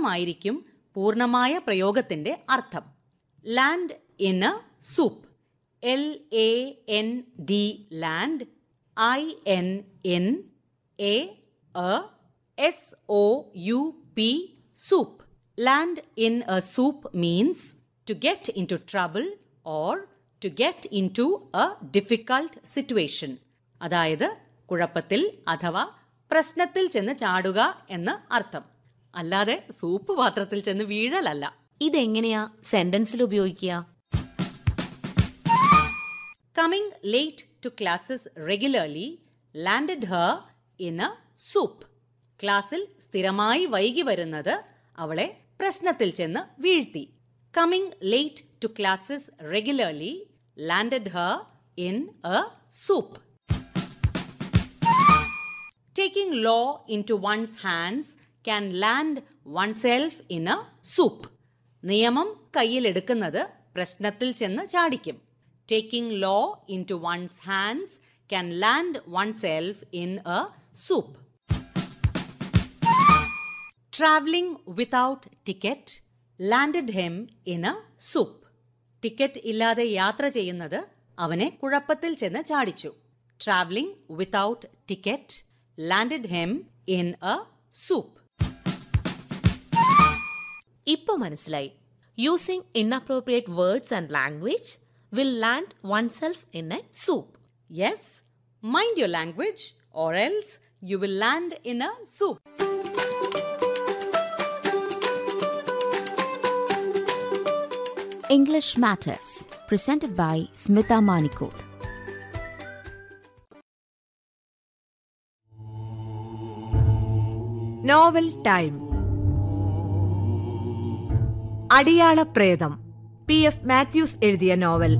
മാത്രമായിരിക്കും പൂർണ്ണമായ പ്രയോഗത്തിന്റെ അർത്ഥം land in a soup L A N D land I N N A S O U P soup land in a soup means to get in to trouble or to get in to a difficult situation അതായത് കുഴപ്പത്തിൽ അഥവാ പ്രശ്നത്തിൽ ചെന്ന് ചാടുക എന്ന് അർത്ഥം അല്ലാതെ soup പാത്രത്തിൽ ചെന്ന് വീഴലല്ല ഇതെങ്ങനെയാ സെന്റൻസിൽ ഉപയോഗിക്കുക coming late to classes regularly landed her in a soup. ക്ലാസ്സിൽ സ്ഥിരമായി വൈകി വരുന്നത് അവളെ പ്രശ്നത്തിൽ ചെന്ന് വീഴ്ത്തി coming late to classes regularly landed her in a soup taking law in to one's hands can land oneself in a soup നിയമം കയ്യിലെടുക്കുന്നത് പ്രശ്നത്തിൽ ചെന്ന് ചാടിക്കും taking law in to one's hands can land oneself in a soup travelling without ticket landed him in a soup ticket ഇല്ലാതെ യാത്ര ചെയ്യുന്നത് അവനെ കുഴപ്പത്തിൽ ചെന്ന് ചാടിച്ചു travelling without ticket landed him in a soup ഇപ്പൊ മനസ്സിലായി using inappropriate words and language will land oneself in a soup Yes, mind your language, or else you will land in a soup. English Matters, presented by Smita Manikot. Novel time അടിയാള പ്രേതം P F Mathews എഴുതിയ novel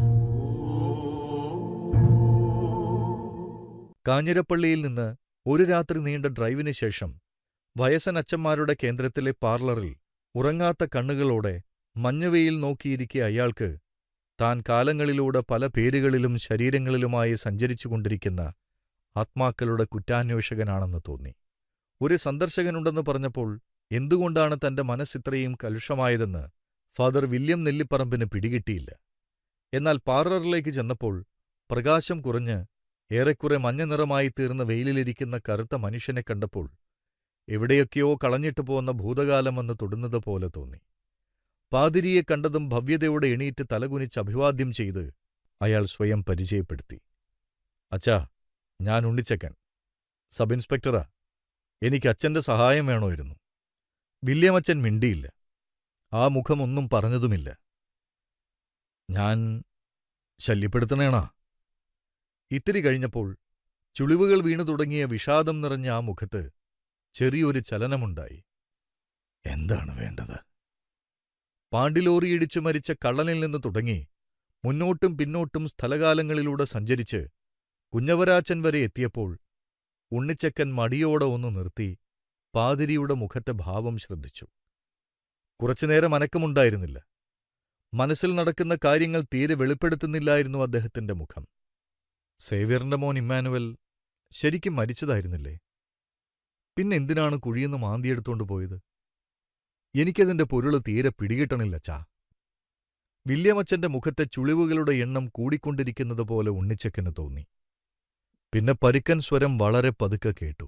കാഞ്ഞിരപ്പള്ളിയിൽ നിന്ന് ഒരു രാത്രി നീണ്ട ഡ്രൈവിന് ശേഷം വയസ്സൻ അച്ഛന്മാരുടെ കേന്ദ്രത്തിലെ പാർലറിൽ ഉറങ്ങാത്ത കണ്ണുകളോടെ മഞ്ഞവെയിൽ നോക്കിയിരിക്കെ അയാൾക്ക് താൻ കാലങ്ങളിലൂടെ പല പേരുകളിലും ശരീരങ്ങളിലുമായി സഞ്ചരിച്ചുകൊണ്ടിരിക്കുന്ന ആത്മാക്കളുടെ കുറ്റാന്വേഷകനാണെന്ന് തോന്നി ഒരു സന്ദർശകനുണ്ടെന്ന് പറഞ്ഞപ്പോൾ എന്തുകൊണ്ടാണ് തന്റെ മനസ്സിത്രയും കലുഷമായതെന്ന് ഫാദർ വില്യം നെല്ലിപ്പറമ്പിന് പിടികിട്ടിയില്ല എന്നാൽ പാർലറിലേക്ക് ചെന്നപ്പോൾ പ്രകാശം കുറഞ്ഞ് ഏറെക്കുറെ മഞ്ഞ നിറമായി തീർന്ന വെയിലിലിരിക്കുന്ന കറുത്ത മനുഷ്യനെ കണ്ടപ്പോൾ എവിടെയൊക്കെയോ കളഞ്ഞിട്ടു പോന്ന ഭൂതകാലമെന്ന് തൊടുന്നത് പോലെ തോന്നി പാതിരിയെ കണ്ടതും ഭവ്യതയോടെ എണീറ്റ് തലകുനിച്ച് അഭിവാദ്യം ചെയ്ത് അയാൾ സ്വയം പരിചയപ്പെടുത്തി അച്ഛാ ഞാൻ ഉണ്ണിച്ചക്കൻ സബ് ഇൻസ്പെക്ടറാ എനിക്ക് അച്ഛന്റെ സഹായം വേണമായിരുന്നു വില്യമച്ചൻ മിണ്ടിയില്ല ആ മുഖമൊന്നും പറഞ്ഞതുമില്ല ഞാൻ ശല്യപ്പെടുത്തണേണാ ഇത്തിരി കഴിഞ്ഞപ്പോൾ ചുളിവുകൾ വീണു തുടങ്ങിയ വിഷാദം നിറഞ്ഞ ആ മുഖത്ത് ചെറിയൊരു ചലനമുണ്ടായി എന്താണ് വേണ്ടത് പാണ്ടിലോറിയിടിച്ചു മരിച്ച കള്ളനിൽ നിന്ന് തുടങ്ങി മുന്നോട്ടും പിന്നോട്ടും സ്ഥലകാലങ്ങളിലൂടെ സഞ്ചരിച്ച് കുഞ്ഞവരാച്ചൻ വരെ എത്തിയപ്പോൾ ഉണ്ണിച്ചക്കൻ മടിയോടെ ഒന്ന് നിർത്തി പാതിരിയുടെ മുഖത്തെ ഭാവം ശ്രദ്ധിച്ചു കുറച്ചുനേരം അനക്കമുണ്ടായിരുന്നില്ല മനസ്സിൽ നടക്കുന്ന കാര്യങ്ങൾ തീരെ വെളിപ്പെടുത്തുന്നില്ലായിരുന്നു അദ്ദേഹത്തിന്റെ മുഖം സേവ്യറിന്റെ മോൻ ഇമ്മാനുവൽ ശരിക്കും മരിച്ചതായിരുന്നില്ലേ പിന്നെന്തിനാണ് കുഴിയെന്ന് മാന്തിയെടുത്തോണ്ട് പോയത് എനിക്കതിന്റെ പൊരുള് തീരെ പിടികിട്ടണില്ല ചാ വില്യമച്ചന്റെ മുഖത്തെ ചുളിവുകളുടെ എണ്ണം കൂടിക്കൊണ്ടിരിക്കുന്നത് പോലെ ഉണ്ണിച്ചക്കന് തോന്നി പിന്നെ പരുക്കൻ സ്വരം വളരെ പതുക്കെ കേട്ടു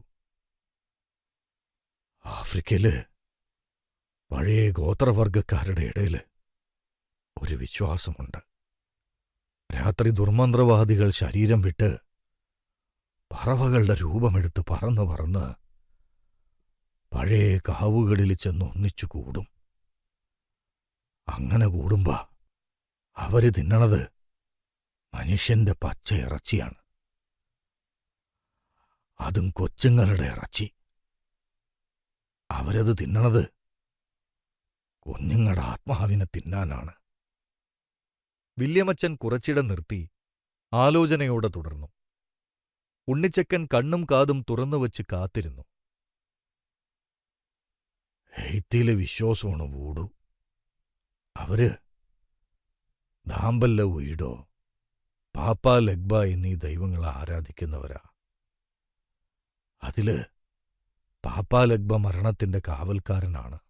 ആഫ്രിക്കയില് പഴയ ഗോത്രവർഗക്കാരുടെ ഇടയില് ഒരു വിശ്വാസമുണ്ട് രാത്രി ദുർമന്ത്രവാദികൾ ശരീരം വിട്ട് പറവകളുടെ രൂപമെടുത്ത് പറന്ന് പറന്ന് പഴയ കാവുകളിൽ ചെന്ന് ഒന്നിച്ചു കൂടും അങ്ങനെ കൂടുമ്പോ അവര് തിന്നണത് മനുഷ്യന്റെ പച്ച ഇറച്ചിയാണ് അതും കൊച്ചുങ്ങളുടെ ഇറച്ചി അവരത് തിന്നണത് കുഞ്ഞുങ്ങളുടെ ആത്മാവിനെ തിന്നാനാണ് വില്യമച്ചൻ കുറച്ചിടം നിർത്തി ആലോചനയോടെ തുടർന്നു ഉണ്ണിച്ചക്കൻ കണ്ണും കാതും തുറന്നുവച്ച് കാത്തിരുന്നു എയ്ത്തിയിലെ വിശ്വാസമാണ് വൂടു അവര് ദാമ്പല്ല ഉയിടോ പാപ്പ ലഗ്ബ എന്നീ ദൈവങ്ങളെ ആരാധിക്കുന്നവരാ അതില് പാപ്പ ലഗ്ബ മരണത്തിന്റെ കാവൽക്കാരനാണ്